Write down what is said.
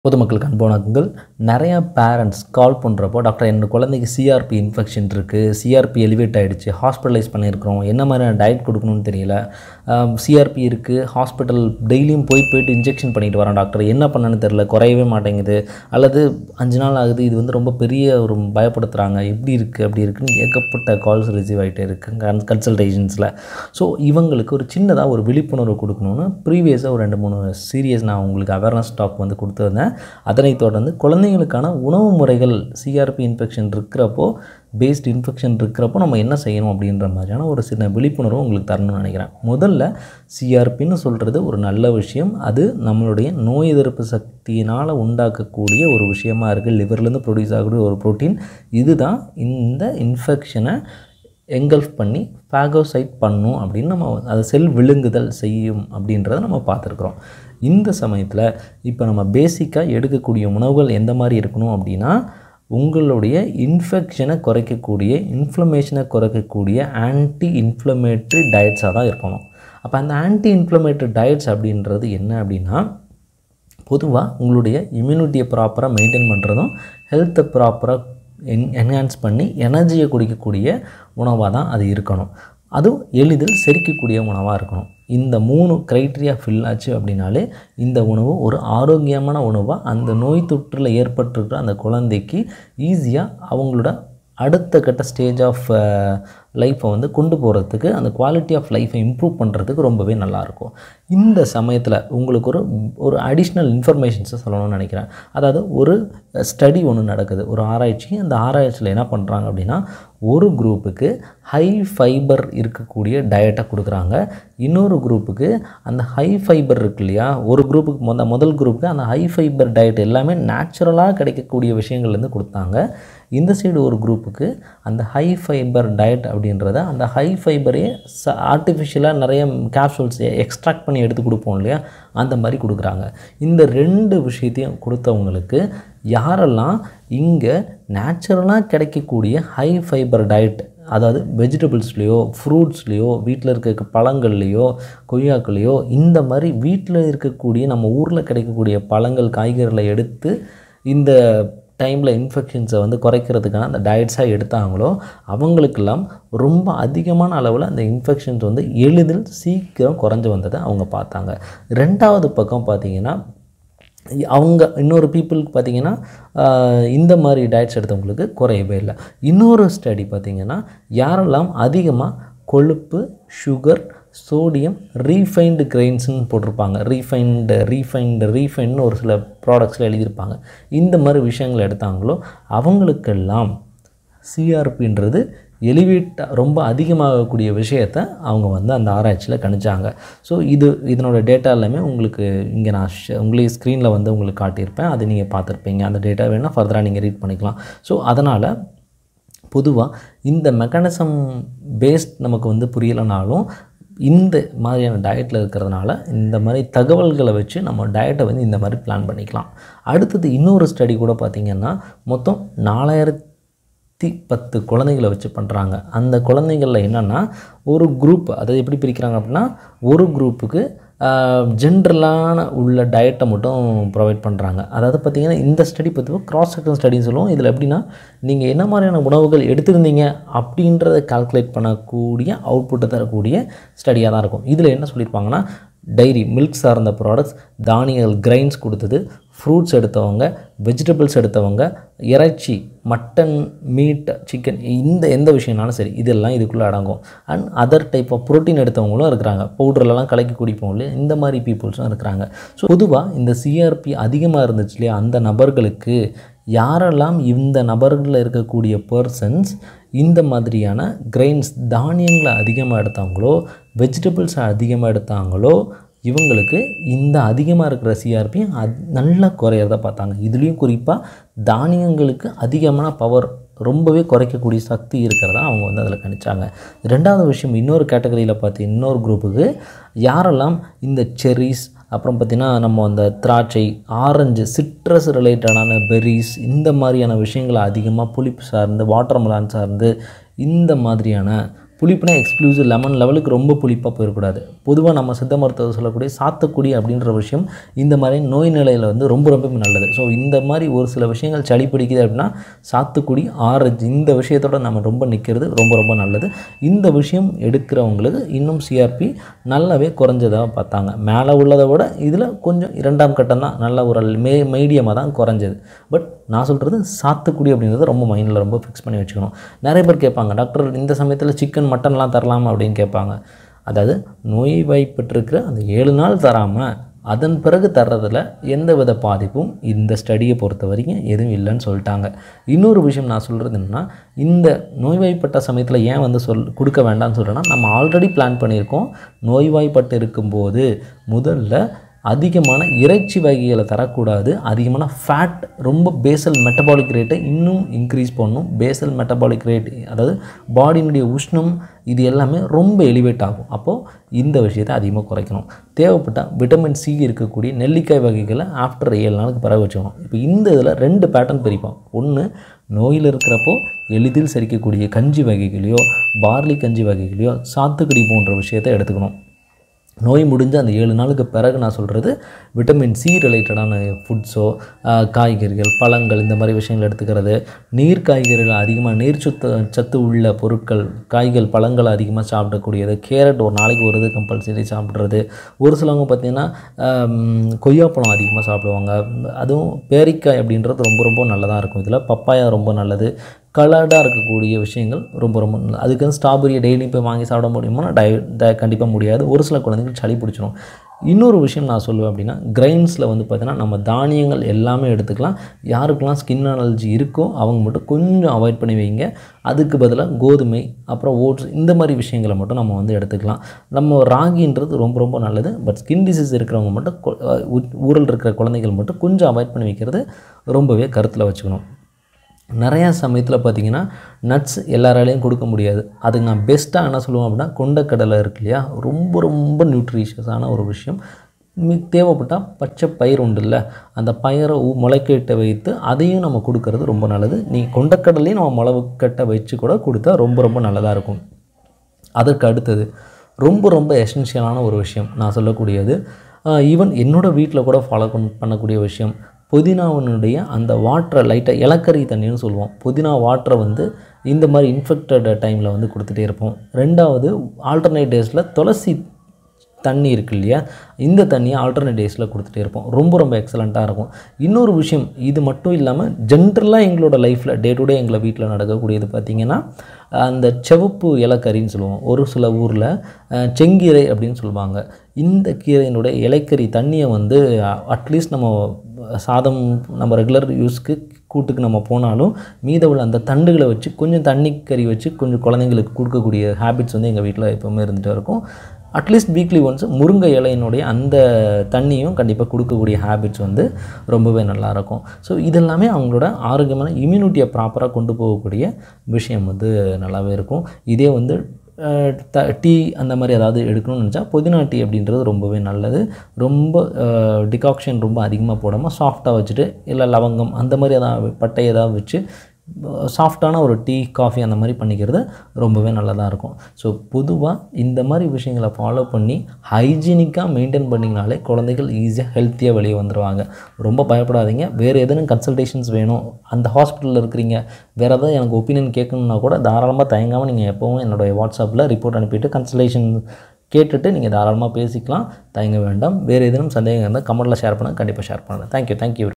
பொதுமக்களுக்கு அன்பு வணக்கங்கள் நிறையா பேரண்ட்ஸ் கால் பண்ணுறப்போ டாக்டர் என்னோட குழந்தைக்கு சிஆர்பி இன்ஃபெக்ஷன் இருக்குது சிஆர்பி எலிவேட் ஆகிடுச்சு ஹாஸ்பிட்டலைஸ் பண்ணியிருக்கிறோம் என்ன மாதிரியான டயட் கொடுக்கணும்னு தெரியல சிஆர்பி இருக்குது ஹாஸ்பிட்டல் டெய்லியும் போயிட்டு போயிட்டு இன்ஜெக்ஷன் பண்ணிட்டு வரேன் டாக்டர் என்ன பண்ணணும்னு தெரியல குறையவே மாட்டேங்குது அல்லது அஞ்சு நாள் ஆகுது இது வந்து ரொம்ப பெரிய ஒரு பயப்படுத்துகிறாங்க எப்படி இருக்குது அப்படி இருக்குன்னு ஏகப்பட்ட கால்ஸ் ரிசீவ் ஆகிட்டே இருக்குது கன்சல்டேஷன்ஸில் ஸோ இவங்களுக்கு ஒரு சின்னதாக ஒரு விழிப்புணர்வு கொடுக்கணும்னு ப்ரீவியஸாக ஒரு ரெண்டு மூணு சீரியஸ் நான் உங்களுக்கு அவேர்னஸ் டாக் வந்து கொடுத்துருந்தேன் அதனைத் தொடர்ந்து குழந்தைங்களுக்கான உணவு முறைகள் சிஆர்பி இன்ஃபெக்ஷன் இருக்கிறப்போ பேஸ்ட் இன்ஃபெக்ஷன் இருக்கிறப்போ நம்ம என்ன செய்யணும் அப்படின்ற மாதிரியான ஒரு சின்ன விழிப்புணர்வு உங்களுக்கு தரணும்னு நினைக்கிறேன் முதல்ல சிஆர்பின்னு சொல்கிறது ஒரு நல்ல விஷயம் அது நம்மளுடைய நோய் எதிர்ப்பு சக்தியினால் உண்டாக்கக்கூடிய ஒரு விஷயமா இருக்குது லிவர்லேருந்து ப்ரொடியூஸ் ஆகக்கூடிய ஒரு ப்ரோட்டீன் இதுதான் இந்த இன்ஃபெக்ஷனை எங்கல்ஃப் பண்ணி ஃபேகோசைட் பண்ணும் அப்படின்னு நம்ம அதை செல் விழுங்குதல் செய்யும் அப்படின்றத நம்ம பார்த்துருக்குறோம் இந்த சமயத்தில் இப்போ நம்ம பேசிக்காக எடுக்கக்கூடிய உணவுகள் எந்த மாதிரி இருக்கணும் அப்படின்னா உங்களுடைய இன்ஃபெக்ஷனை குறைக்கக்கூடிய இன்ஃப்ளமேஷனை குறைக்கக்கூடிய ஆன்டி இன்ஃப்ளமேட்ரி டயட்ஸாக தான் இருக்கணும் அப்போ அந்த ஆன்டி இன்ஃப்ளமேட்ரி டயட்ஸ் அப்படின்றது என்ன அப்படின்னா பொதுவாக உங்களுடைய இம்யூனிட்டியை ப்ராப்பராக மெயின்டைன் பண்ணுறதும் ஹெல்த்தை ப்ராப்பராக என் என்ஹான்ஸ் பண்ணி எனர்ஜியை குடிக்கக்கூடிய உணவாக தான் அது இருக்கணும் அதுவும் எளிதில் செரிக்கக்கூடிய உணவாக இருக்கணும் இந்த மூணு க்ரைட்டீரியா ஃபில் ஆச்சு அப்படின்னாலே இந்த உணவு ஒரு ஆரோக்கியமான உணவாக அந்த நோய் தொற்றில் ஏற்பட்டிருக்கிற அந்த குழந்தைக்கு ஈஸியாக அவங்களோட அடுத்த கட்ட ஸ்டேஜ் ஆஃப் லைஃப்பை வந்து கொண்டு போகிறதுக்கு அந்த குவாலிட்டி ஆஃப் லைஃப்பை இம்ப்ரூவ் பண்ணுறதுக்கு ரொம்பவே நல்லாயிருக்கும் இந்த சமயத்தில் உங்களுக்கு ஒரு ஒரு அடிஷ்னல் இன்ஃபர்மேஷன்ஸை சொல்லணும்னு நினைக்கிறேன் அதாவது ஒரு ஸ்டடி ஒன்று நடக்குது ஒரு ஆராய்ச்சி அந்த ஆராய்ச்சியில் என்ன பண்ணுறாங்க அப்படின்னா ஒரு குரூப்புக்கு ஹை ஃபைபர் இருக்கக்கூடிய டயட்டை கொடுக்குறாங்க இன்னொரு குரூப்புக்கு அந்த ஹை ஃபைபர் இருக்கு இல்லையா ஒரு குரூப்புக்கு முத முதல் குரூப்புக்கு அந்த ஹை ஃபைபர் டயட் எல்லாமே நேச்சுரலாக கிடைக்கக்கூடிய விஷயங்கள்லேருந்து கொடுத்தாங்க இந்த சைடு ஒரு குரூப்புக்கு அந்த ஹை ஃபைபர் டயட் அப்படின்றத அந்த ஹை ஃபைபரே ச ஆர்டிஃபிஷியலாக நிறைய கேப்சூல்ஸ் எக்ஸ்ட்ராக்ட் பண்ணி எடுத்து கொடுப்போம் இல்லையா அந்த மாதிரி கொடுக்குறாங்க இந்த ரெண்டு விஷயத்தையும் கொடுத்தவங்களுக்கு யாரெல்லாம் இங்கே நேச்சுரலாக கிடைக்கக்கூடிய ஹை ஃபைபர் டயட் அதாவது வெஜிடபிள்ஸ்லேயோ ஃப்ரூட்ஸ்லேயோ வீட்டில் இருக்க பழங்கள்லேயோ கொய்யாக்கள்லையோ இந்த மாதிரி வீட்டில் இருக்கக்கூடிய நம்ம ஊரில் கிடைக்கக்கூடிய பழங்கள் காய்கறிகளை எடுத்து இந்த டைமில் இன்ஃபெக்ஷன்ஸை வந்து குறைக்கிறதுக்கான அந்த டயட்ஸாக எடுத்தாங்களோ அவங்களுக்கெல்லாம் ரொம்ப அதிகமான அளவில் அந்த இன்ஃபெக்ஷன்ஸ் வந்து எளிதில் சீக்கிரம் குறைஞ்சி வந்ததை அவங்க பார்த்தாங்க ரெண்டாவது பக்கம் பார்த்திங்கன்னா அவங்க இன்னொரு பீப்புளுக்கு பார்த்திங்கன்னா இந்த மாதிரி டயட்ஸ் எடுத்தவங்களுக்கு குறையவே இல்லை இன்னொரு ஸ்டடி பார்த்திங்கன்னா யாரெல்லாம் அதிகமாக கொழுப்பு சுகர் சோடியம் ரீஃபைன்டு கிரெயின்ஸ்னு போட்டிருப்பாங்க ரீஃபைன்டு ரீஃபைன்டு ரீஃபைன்னு ஒரு சில ப்ராடக்ட்ஸில் எழுதியிருப்பாங்க இந்த மாதிரி விஷயங்கள் எடுத்தாங்களோ அவங்களுக்கெல்லாம் சிஆர்பின்றது எலிவேட் ரொம்ப அதிகமாகக்கூடிய விஷயத்த அவங்க வந்து அந்த ஆராய்ச்சியில் கணிச்சாங்க ஸோ இது இதனோட டேட்டா எல்லாமே உங்களுக்கு இங்கே நான் உங்களுக்கு ஸ்க்ரீனில் வந்து உங்களுக்கு காட்டியிருப்பேன் அதை நீங்கள் பார்த்துருப்பீங்க அந்த டேட்டா வேணால் ஃபர்தராக நீங்கள் ரீட் பண்ணிக்கலாம் ஸோ அதனால் பொதுவாக இந்த மெக்கானிசம் பேஸ்ட் நமக்கு வந்து புரியலைனாலும் இந்த மாதிரியான டயட்டில் இருக்கிறதுனால இந்த மாதிரி தகவல்களை வச்சு நம்ம டயட்டை வந்து இந்த மாதிரி பிளான் பண்ணிக்கலாம் அடுத்தது இன்னொரு ஸ்டடி கூட பார்த்திங்கன்னா மொத்தம் நாலாயிரத்தி பத்து குழந்தைங்களை வச்சு பண்ணுறாங்க அந்த குழந்தைங்களில் என்னென்னா ஒரு குரூப் அதை எப்படி பிரிக்கிறாங்க அப்படின்னா ஒரு குரூப்புக்கு ஜென்ரலான உள்ள டயட்டை மட்டும் ப்ரொவைட் பண்ணுறாங்க அதாவது பார்த்திங்கன்னா இந்த ஸ்டடி பற்றி கிராஸ் செக்ஷன் ஸ்டடின்னு சொல்லுவோம் இதில் எப்படின்னா நீங்கள் என்ன மாதிரியான உணவுகள் எடுத்திருந்தீங்க அப்படின்றத கால்குலேட் பண்ணக்கூடிய அவுட்புட்டை தரக்கூடிய ஸ்டடியாக தான் இருக்கும் இதில் என்ன சொல்லியிருப்பாங்கன்னா டைரி மில்க் சார்ந்த ப்ராடக்ட்ஸ் தானியங்கள் கிரைன்ஸ் கொடுத்தது ஃப்ரூட்ஸ் எடுத்தவங்க வெஜிடபிள்ஸ் எடுத்தவங்க இறைச்சி மட்டன் மீட் சிக்கன் இந்த எந்த விஷயம்னாலும் சரி இதெல்லாம் இதுக்குள்ளே அடங்கும் and other type of protein எடுத்தவங்களும் இருக்கிறாங்க பவுடர்லலாம் கலக்கி குடிப்போம் இல்லையா இந்த மாதிரி பீப்புள்ஸும் இருக்கிறாங்க ஸோ பொதுவாக இந்த சிஆர்பி அதிகமாக இருந்துச்சு இல்லையா அந்த நபர்களுக்கு யாரெல்லாம் இந்த நபர்களில் இருக்கக்கூடிய பர்சன்ஸ் இந்த மாதிரியான கிரெயின்ஸ் தானியங்களை அதிகமாக எடுத்தாங்களோ வெஜிடபிள்ஸை அதிகமாக எடுத்தாங்களோ இவங்களுக்கு இந்த அதிகமாக இருக்கிற சிஆர்பி அது நல்லா குறையிறத பார்த்தாங்க இதுலேயும் குறிப்பாக தானியங்களுக்கு அதிகமான பவர் ரொம்பவே குறைக்கக்கூடிய சக்தி இருக்கிறதா அவங்க வந்து அதில் கணிச்சாங்க ரெண்டாவது விஷயம் இன்னொரு கேட்டகரியில் பார்த்து இன்னொரு குரூப்புக்கு யாரெல்லாம் இந்த செரிஸ் அப்புறம் பார்த்திங்கன்னா நம்ம அந்த திராட்சை ஆரஞ்சு சிட்ரஸ் ரிலேட்டடான பெர்ரிஸ் இந்த மாதிரியான விஷயங்களை அதிகமாக புளிப்பு சார்ந்து வாட்டர் மெலான் சார்ந்து இந்த மாதிரியான புளிப்புனா எக்ஸ்க்ளூசிவ் லெமன் லெவலுக்கு ரொம்ப புளிப்பாக போயிடக்கூடாது பொதுவாக நம்ம சித்த மருத்துவம் சொல்லக்கூடிய சாத்துக்குடி அப்படின்ற விஷயம் இந்த மாதிரி நோய் நிலையில் வந்து ரொம்ப ரொம்ப நல்லது ஸோ இந்த மாதிரி ஒரு சில விஷயங்கள் சளி பிடிக்குது அப்படின்னா சாத்துக்குடி ஆரஞ்சு இந்த விஷயத்தோட நம்ம ரொம்ப நிற்கிறது ரொம்ப ரொம்ப நல்லது இந்த விஷயம் எடுக்கிறவங்களுக்கு இன்னும் சிஆர்பி நல்லாவே குறைஞ்சதாக பார்த்தாங்க மேலே உள்ளதை விட இதில் கொஞ்சம் இரண்டாம் கட்டம் தான் நல்ல ஒரு மே மீடியமாக தான் குறைஞ்சது பட் நான் சொல்கிறது சாத்துக்குடி அப்படின்றத ரொம்ப மைண்டில் ரொம்ப ஃபிக்ஸ் பண்ணி வச்சுக்கணும் நிறைய பேர் கேட்பாங்க டாக்டர் இந்த சமயத்தில் சிக்கன் மட்டன்லாம் தரலாமா அப்படின்னு கேட்பாங்க அதாவது நோய் வாய்ப்பட்டிருக்கிற அந்த ஏழு நாள் தராமல் அதன் பிறகு தர்றதில் எந்த வித பாதிப்பும் இந்த ஸ்டடியை பொறுத்த வரைக்கும் எதுவும் இல்லைன்னு சொல்லிட்டாங்க இன்னொரு விஷயம் நான் சொல்கிறது என்னென்னா இந்த நோய்வாய்ப்பட்ட சமயத்தில் ஏன் வந்து சொல் கொடுக்க வேண்டாம்னு சொல்கிறேன்னா நம்ம ஆல்ரெடி பிளான் பண்ணியிருக்கோம் நோய்வாய்ப்பட்டு இருக்கும்போது முதல்ல அதிகமான இறைச்சி வகைகளை தரக்கூடாது அதிகமான ஃபேட் ரொம்ப பேசல் மெட்டபாலிக் ரேட்டை இன்னும் இன்க்ரீஸ் பண்ணணும் பேசல் மெட்டபாலிக் ரேட் அதாவது பாடியினுடைய உஷ்ணம் இது எல்லாமே ரொம்ப எலிவேட் ஆகும் அப்போது இந்த விஷயத்தை அதிகமாக குறைக்கணும் தேவைப்பட்டால் விட்டமின் சி இருக்கக்கூடிய நெல்லிக்காய் வகைகளை ஆஃப்டர் ஏழு நாளுக்கு பிறகு வச்சுக்கணும் இப்போ இந்த இதில் ரெண்டு பேட்டர்ன் பிரிப்போம் ஒன்று நோயில் இருக்கிறப்போ எளிதில் செரிக்கக்கூடிய கஞ்சி வகைகளையோ பார்லி கஞ்சி வகைகளையோ சாத்துக்குடி போன்ற விஷயத்தை எடுத்துக்கணும் நோய் முடிஞ்ச அந்த ஏழு நாளுக்கு பிறகு நான் சொல்கிறது விட்டமின் சி ரிலேட்டடான ஃபுட்ஸோ காய்கறிகள் பழங்கள் இந்த மாதிரி விஷயங்கள் எடுத்துக்கிறது நீர் காய்கறிகள் அதிகமாக நீர் சத்து சத்து உள்ள பொருட்கள் காய்கள் பழங்கள் அதிகமாக சாப்பிடக்கூடியது கேரட் ஒரு நாளைக்கு ஒரு இது கம்பல்சரி சாப்பிட்றது ஒரு சிலவங்க பார்த்திங்கன்னா கொய்யாப்பழம் அதிகமாக சாப்பிடுவாங்க அதுவும் பேரிக்காய் அப்படின்றது ரொம்ப ரொம்ப நல்லதாக இருக்கும் இதில் பப்பாயா ரொம்ப நல்லது கலர்டாக இருக்கக்கூடிய விஷயங்கள் ரொம்ப ரொம்ப நல்லது அதுக்கு வந்து ஸ்ட்ராபெரியை டெய்லி போய் வாங்கி சாப்பிட முடியுமா டய ட கண்டிப்பாக முடியாது ஒரு சில குழந்தைங்களுக்கு சளி பிடிச்சிரும் இன்னொரு விஷயம் நான் சொல்லுவேன் அப்படின்னா கிரைன்ஸில் வந்து பார்த்திங்கன்னா நம்ம தானியங்கள் எல்லாமே எடுத்துக்கலாம் யாருக்கெல்லாம் ஸ்கின் அலர்ஜி இருக்கோ அவங்க மட்டும் கொஞ்சம் அவாய்ட் பண்ணி வைங்க அதுக்கு பதிலாக கோதுமை அப்புறம் ஓட்ஸ் இந்த மாதிரி விஷயங்களை மட்டும் நம்ம வந்து எடுத்துக்கலாம் நம்ம ராகின்றது ரொம்ப ரொம்ப நல்லது பட் ஸ்கின் டிசீஸ் இருக்கிறவங்க மட்டும் கொ- ஊ- ஊரில் இருக்கிற குழந்தைகள் மட்டும் கொஞ்சம் அவாய்ட் பண்ணி வைக்கிறது ரொம்பவே கருத்தில் வச்சுக்கணும் நிறையா சமயத்தில் பார்த்தீங்கன்னா நட்ஸ் எல்லாராலையும் கொடுக்க முடியாது அதுக்கு நான் பெஸ்ட்டாக என்ன சொல்லுவேன் அப்படின்னா கொண்டக்கடலை இருக்கு இல்லையா ரொம்ப ரொம்ப நியூட்ரிஷியஸான ஒரு விஷயம் மி தேவைப்பட்டால் பச்சை பயிர் உண்டு இல்லை அந்த பயிரை ஊ- முளைக்கட்ட வைத்து அதையும் நம்ம கொடுக்கறது ரொம்ப நல்லது நீ கொண்டக்கடலையும் நம்ம முளைக்கட்ட வச்சு கூட கொடுத்தா ரொம்ப ரொம்ப நல்லதாக இருக்கும் அதற்கு அடுத்தது ரொம்ப ரொம்ப எசென்ஷியலான ஒரு விஷயம் நான் சொல்லக்கூடியது ஈவன் என்னோடய வீட்டில் கூட ஃபாலோ பண்ணக்கூடிய விஷயம் புதினாவினுடைய அந்த வாட்டரை லைட்டாக இலக்கரி தண்ணின்னு சொல்லுவோம் புதினா வாட்டரை வந்து இந்த மாதிரி இன்ஃபெக்டட் டைமில் வந்து கொடுத்துட்டே இருப்போம் ரெண்டாவது ஆல்டர்னேட் டேஸில் துளசி தண்ணி இருக்கு இல்லையா இந்த தண்ணியை ஆல்டர்னேட் டேஸில் கொடுத்துட்டே இருப்போம் ரொம்ப ரொம்ப எக்ஸலண்ட்டாக இருக்கும் இன்னொரு விஷயம் இது மட்டும் இல்லாமல் ஜென்ரலாக எங்களோட லைஃப்பில் டே டு டே எங்களை வீட்டில் நடக்கக்கூடியது பார்த்திங்கன்னா அந்த செவப்பு இலக்கறின்னு சொல்லுவோம் ஒரு சில ஊரில் செங்கீரை அப்படின்னு சொல்லுவாங்க இந்த கீரையினுடைய இலைக்கறி தண்ணியை வந்து அட்லீஸ்ட் நம்ம சாதம் நம்ம ரெகுலர் யூஸ்க்கு கூட்டுக்கு நம்ம போனாலும் மீத உள்ள அந்த தண்டுகளை வச்சு கொஞ்சம் தண்ணி கறி வச்சு கொஞ்சம் குழந்தைங்களுக்கு கொடுக்கக்கூடிய ஹேபிட்ஸ் வந்து எங்கள் வீட்டில் எப்போவுமே இருந்துகிட்டே இருக்கும் அட்லீஸ்ட் வீக்லி ஒன்ஸ் முருங்கை இலையினுடைய அந்த தண்ணியும் கண்டிப்பாக கொடுக்கக்கூடிய ஹேபிட்ஸ் வந்து ரொம்பவே நல்லாயிருக்கும் ஸோ இதெல்லாமே அவங்களோட ஆரோக்கியமான இம்யூனிட்டியை ப்ராப்பராக கொண்டு போகக்கூடிய விஷயம் வந்து நல்லாவே இருக்கும் இதே வந்து அஹ், த டீ அந்த மாதிரி ஏதாவது எடுக்கணும்னு நினச்சா புதினா டீ அப்படின்றது ரொம்பவே நல்லது ரொம்ப டிகாக்ஷன் ரொம்ப அதிகமாக போடாமல் சாஃப்டாக வச்சுட்டு இல்லை லவங்கம் அந்த மாதிரி ஏதாவது பட்டை ஏதாவது வச்சு சாஃப்டான ஒரு டீ காஃபி அந்த மாதிரி பண்ணிக்கிறது ரொம்பவே நல்லதாக இருக்கும் ஸோ பொதுவாக இந்த மாதிரி விஷயங்களை ஃபாலோ பண்ணி ஹைஜீனிக்காக மெயின்டைன் பண்ணிங்கனாலே குழந்தைகள் ஈஸியாக ஹெல்த்தியாக வெளியே வந்துடுவாங்க ரொம்ப பயப்படாதீங்க வேறு எதுவும் கன்சல்டேஷன்ஸ் வேணும் அந்த ஹாஸ்பிட்டலில் இருக்கிறீங்க வேறு ஏதாவது எனக்கு ஒப்பீனியன் கேட்கணுன்னா கூட தாராளமாக தயங்காமல் நீங்கள் எப்போவும் என்னுடைய வாட்ஸ்அப்பில் ரிப்போர்ட் அனுப்பிட்டு கன்சல்டேஷன் கேட்டுட்டு நீங்கள் தாராளமாக பேசிக்கலாம் தயங்க வேண்டாம் வேறு எதுவும் சந்தேகம் இருந்தால் கமெண்ட்டில் ஷேர் பண்ணுங்கள் கண்டிப்பாக ஷேர் பண்ணுங்கள் தேங்க்யூ தேங்க்யூ